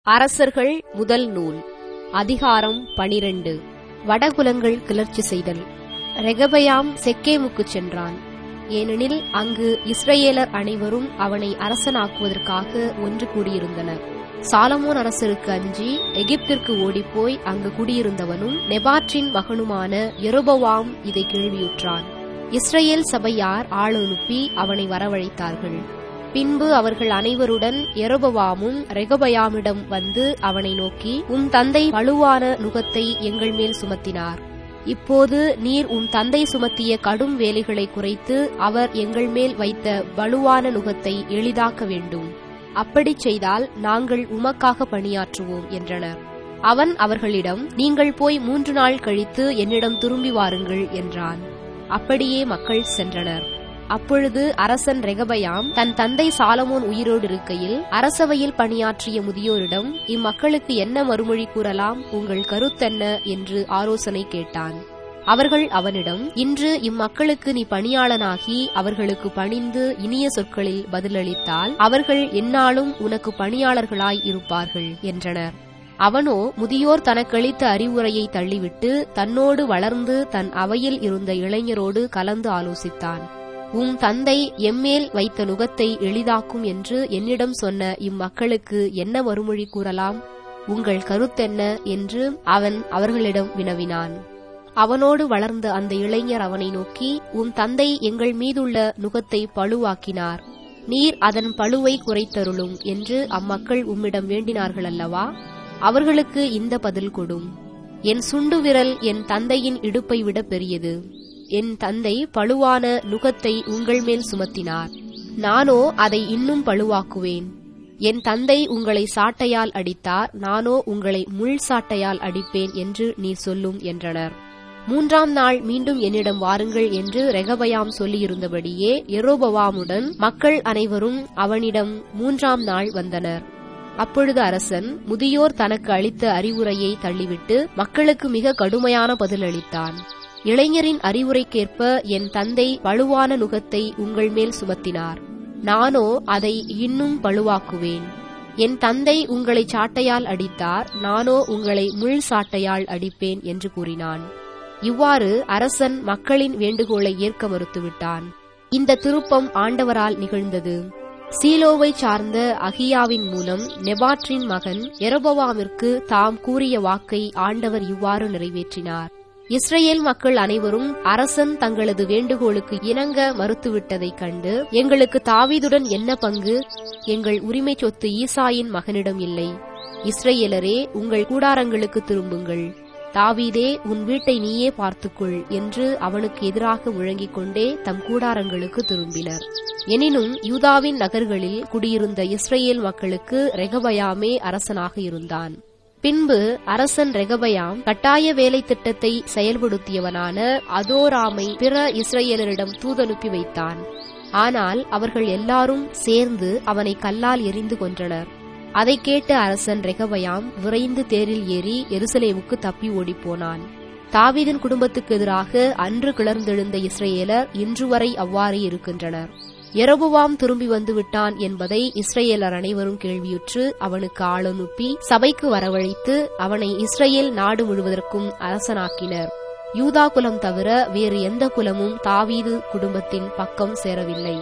அரசர்கள் முதல் நூல் அதிகாரம் பனிரெண்டு வடகுலங்கள் கிளர்ச்சி செய்தல் ரெகபயாம் செக்கேமுக்குச் சென்றான் ஏனெனில் அங்கு இஸ்ரவேலர் அனைவரும் அவனை அரசனாக்குவதற்காக ஒன்று கூடியிருந்தனர் சாலமோன் அரசருக்கு அஞ்சி எகிப்திற்கு ஓடிப்போய் அங்கு குடியிருந்தவனும் நெபாற்றின் மகனுமான எரோபவாம் இதை கேள்வியுற்றான் இஸ்ரேல் சபையார் ஆள் அனுப்பி அவனை வரவழைத்தார்கள் பின்பு அவர்கள் அனைவருடன் எரோபவாமும் ரெகபயாமிடம் வந்து அவனை நோக்கி உம் தந்தை வலுவான நுகத்தை எங்கள் மேல் சுமத்தினார் இப்போது நீர் உம் தந்தை சுமத்திய கடும் வேலைகளை குறைத்து அவர் எங்கள் மேல் வைத்த வலுவான நுகத்தை எளிதாக்க வேண்டும் அப்படிச் செய்தால் நாங்கள் உமக்காக பணியாற்றுவோம் என்றனர் அவன் அவர்களிடம் நீங்கள் போய் மூன்று நாள் கழித்து என்னிடம் திரும்பி வாருங்கள் என்றான் அப்படியே மக்கள் சென்றனர் அப்பொழுது அரசன் ரெகபயாம் தன் தந்தை சாலமோன் உயிரோடு இருக்கையில் அரசவையில் பணியாற்றிய முதியோரிடம் இம்மக்களுக்கு என்ன மறுமொழி கூறலாம் உங்கள் கருத்தென்ன என்று ஆலோசனை கேட்டான் அவர்கள் அவனிடம் இன்று இம்மக்களுக்கு நீ பணியாளனாகி அவர்களுக்கு பணிந்து இனிய சொற்களில் பதிலளித்தால் அவர்கள் எந்நாளும் உனக்கு பணியாளர்களாய் இருப்பார்கள் என்றனர் அவனோ முதியோர் தனக்களித்த அறிவுரையை தள்ளிவிட்டு தன்னோடு வளர்ந்து தன் அவையில் இருந்த இளைஞரோடு கலந்து ஆலோசித்தான் உம் தந்தை எம்மேல் வைத்த நுகத்தை எளிதாக்கும் என்று என்னிடம் சொன்ன இம்மக்களுக்கு என்ன மறுமொழி கூறலாம் உங்கள் கருத்தென்ன என்று அவன் அவர்களிடம் வினவினான் அவனோடு வளர்ந்த அந்த இளைஞர் அவனை நோக்கி உம் தந்தை எங்கள் மீதுள்ள நுகத்தை பழுவாக்கினார் நீர் அதன் பழுவை குறைத்தருளும் என்று அம்மக்கள் உம்மிடம் வேண்டினார்கள் அல்லவா அவர்களுக்கு இந்த பதில் கொடும் என் சுண்டு விரல் என் தந்தையின் இடுப்பை விட பெரியது என் தந்தை பழுவான நுகத்தை உங்கள் மேல் சுமத்தினார் நானோ அதை இன்னும் பழுவாக்குவேன் என் தந்தை உங்களை சாட்டையால் அடித்தார் நானோ உங்களை முள் சாட்டையால் அடிப்பேன் என்று நீர் சொல்லும் என்றனர் மூன்றாம் நாள் மீண்டும் என்னிடம் வாருங்கள் என்று ரெகபயாம் சொல்லியிருந்தபடியே எரோபவாமுடன் மக்கள் அனைவரும் அவனிடம் மூன்றாம் நாள் வந்தனர் அப்பொழுது அரசன் முதியோர் தனக்கு அளித்த அறிவுரையை தள்ளிவிட்டு மக்களுக்கு மிக கடுமையான பதில் அளித்தான் இளைஞரின் அறிவுரைக்கேற்ப என் தந்தை வலுவான நுகத்தை உங்கள் மேல் சுமத்தினார் நானோ அதை இன்னும் பழுவாக்குவேன் என் தந்தை உங்களை சாட்டையால் அடித்தார் நானோ உங்களை முள் சாட்டையால் அடிப்பேன் என்று கூறினான் இவ்வாறு அரசன் மக்களின் வேண்டுகோளை ஏற்க மறுத்துவிட்டான் இந்த திருப்பம் ஆண்டவரால் நிகழ்ந்தது சீலோவை சார்ந்த அகியாவின் மூலம் நெபாற்றின் மகன் எரபவாமிற்கு தாம் கூறிய வாக்கை ஆண்டவர் இவ்வாறு நிறைவேற்றினார் இஸ்ரேல் மக்கள் அனைவரும் அரசன் தங்களது வேண்டுகோளுக்கு இணங்க மறுத்துவிட்டதைக் கண்டு எங்களுக்கு தாவீதுடன் என்ன பங்கு எங்கள் உரிமை சொத்து ஈசாயின் மகனிடம் இல்லை இஸ்ரேலரே உங்கள் கூடாரங்களுக்கு திரும்புங்கள் தாவீதே உன் வீட்டை நீயே பார்த்துக்கொள் என்று அவனுக்கு எதிராக முழங்கிக் கொண்டே தம் கூடாரங்களுக்கு திரும்பினர் எனினும் யூதாவின் நகர்களில் குடியிருந்த இஸ்ரேல் மக்களுக்கு ரெகபயாமே அரசனாக இருந்தான் பின்பு அரசன் ரெகபயாம் கட்டாய வேலை திட்டத்தை செயல்படுத்தியவனான அதோராமை பிற இஸ்ரேலரிடம் தூதனுப்பி வைத்தான் ஆனால் அவர்கள் எல்லாரும் சேர்ந்து அவனை கல்லால் எரிந்து கொன்றனர் அதை கேட்ட அரசன் ரெகபயாம் விரைந்து தேரில் ஏறி எருசலேமுக்கு தப்பி ஓடிப்போனான் தாவீதின் குடும்பத்துக்கு எதிராக அன்று கிளர்ந்தெழுந்த இஸ்ரேலர் இன்று வரை அவ்வாறே இருக்கின்றனர் எரபுவாம் திரும்பி வந்து விட்டான் என்பதை இஸ்ரேலர் அனைவரும் கேள்வியுற்று அவனுக்கு ஆளனுப்பி சபைக்கு வரவழைத்து அவனை இஸ்ரேல் நாடு முழுவதற்கும் அரசனாக்கினர் யூதா குலம் தவிர வேறு எந்த குலமும் தாவீது குடும்பத்தின் பக்கம் சேரவில்லை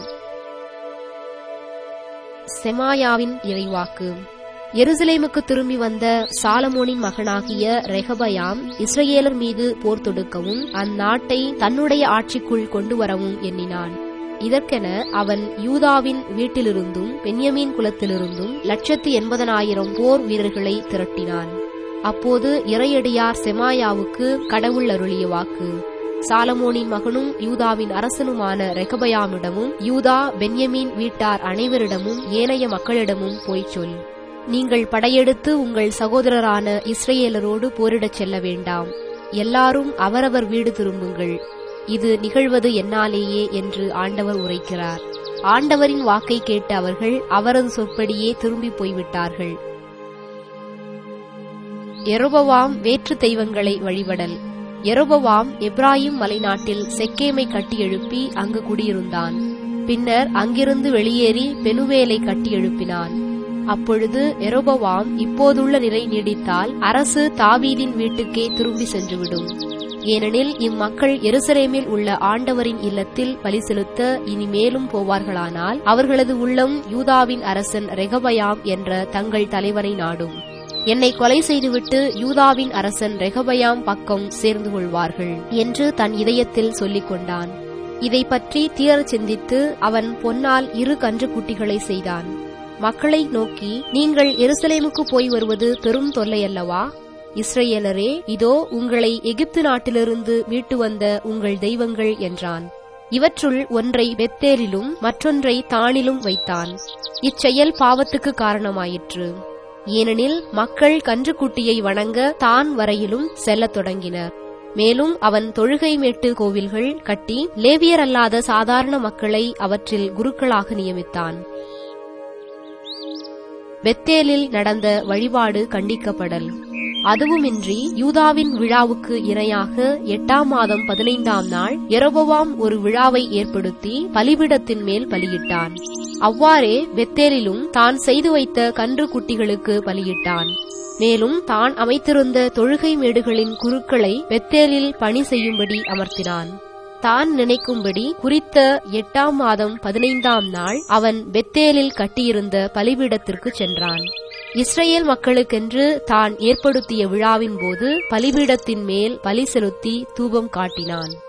செமாயாவின் இறைவாக்கு எருசலேமுக்கு திரும்பி வந்த சாலமோனின் மகனாகிய ரெகபயாம் இஸ்ரேலர் மீது போர் தொடுக்கவும் அந்நாட்டை தன்னுடைய ஆட்சிக்குள் கொண்டு வரவும் எண்ணினான் இதற்கென அவன் யூதாவின் வீட்டிலிருந்தும் பென்யமீன் குலத்திலிருந்தும் லட்சத்து எண்பதனாயிரம் போர் வீரர்களை திரட்டினான் அப்போது இறையடியார் செமாயாவுக்கு கடவுள் அருளிய வாக்கு சாலமோனின் மகனும் யூதாவின் அரசனுமான ரெகபயாமிடமும் யூதா பென்யமீன் வீட்டார் அனைவரிடமும் ஏனைய மக்களிடமும் போய்ச் சொல் நீங்கள் படையெடுத்து உங்கள் சகோதரரான இஸ்ரேலரோடு போரிடச் செல்ல வேண்டாம் எல்லாரும் அவரவர் வீடு திரும்புங்கள் இது நிகழ்வது என்னாலேயே என்று ஆண்டவர் உரைக்கிறார் ஆண்டவரின் வாக்கை கேட்டு அவர்கள் அவரது சொற்படியே திரும்பி போய்விட்டார்கள் எரோபவாம் வேற்று தெய்வங்களை வழிபடல் எரோபவாம் எப்ராஹிம் மலைநாட்டில் செக்கேமை கட்டி எழுப்பி அங்கு குடியிருந்தான் பின்னர் அங்கிருந்து வெளியேறி பெனுவேலை கட்டி எழுப்பினான் அப்பொழுது எரோபவாம் இப்போதுள்ள நிலை நீடித்தால் அரசு தாவீதின் வீட்டுக்கே திரும்பி சென்றுவிடும் ஏனெனில் இம்மக்கள் எருசலேமில் உள்ள ஆண்டவரின் இல்லத்தில் பலி செலுத்த இனி மேலும் போவார்களானால் அவர்களது உள்ளம் யூதாவின் அரசன் ரெகபயாம் என்ற தங்கள் தலைவனை நாடும் என்னை கொலை செய்துவிட்டு யூதாவின் அரசன் ரெகபயாம் பக்கம் சேர்ந்து கொள்வார்கள் என்று தன் இதயத்தில் சொல்லிக் கொண்டான் இதை பற்றி தீரச் சிந்தித்து அவன் பொன்னால் இரு கன்றுக்குட்டிகளை செய்தான் மக்களை நோக்கி நீங்கள் எருசலேமுக்கு போய் வருவது பெரும் தொல்லையல்லவா இஸ்ரேலரே இதோ உங்களை எகிப்து நாட்டிலிருந்து மீட்டு வந்த உங்கள் தெய்வங்கள் என்றான் இவற்றுள் ஒன்றை பெத்தேலிலும் மற்றொன்றை தானிலும் வைத்தான் இச்செயல் பாவத்துக்கு காரணமாயிற்று ஏனெனில் மக்கள் கன்றுக்குட்டியை வணங்க தான் வரையிலும் செல்லத் தொடங்கினர் மேலும் அவன் தொழுகை மேட்டு கோவில்கள் கட்டி லேவியர் அல்லாத சாதாரண மக்களை அவற்றில் குருக்களாக நியமித்தான் பெத்தேலில் நடந்த வழிபாடு கண்டிக்கப்படல் அதுவுமின்றி யூதாவின் விழாவுக்கு இணையாக எட்டாம் மாதம் பதினைந்தாம் நாள் எரோபவாம் ஒரு விழாவை ஏற்படுத்தி பலிபிடத்தின் மேல் பலியிட்டான் அவ்வாறே பெத்தேலிலும் தான் செய்து வைத்த கன்று குட்டிகளுக்கு பலியிட்டான் மேலும் தான் அமைத்திருந்த தொழுகை மேடுகளின் குருக்களை பெத்தேலில் பணி செய்யும்படி அமர்த்தினான் தான் நினைக்கும்படி குறித்த எட்டாம் மாதம் பதினைந்தாம் நாள் அவன் பெத்தேலில் கட்டியிருந்த பலிபீடத்திற்கு சென்றான் இஸ்ரேல் மக்களுக்கென்று தான் ஏற்படுத்திய விழாவின் போது பலிபீடத்தின் மேல் பலி செலுத்தி தூபம் காட்டினான்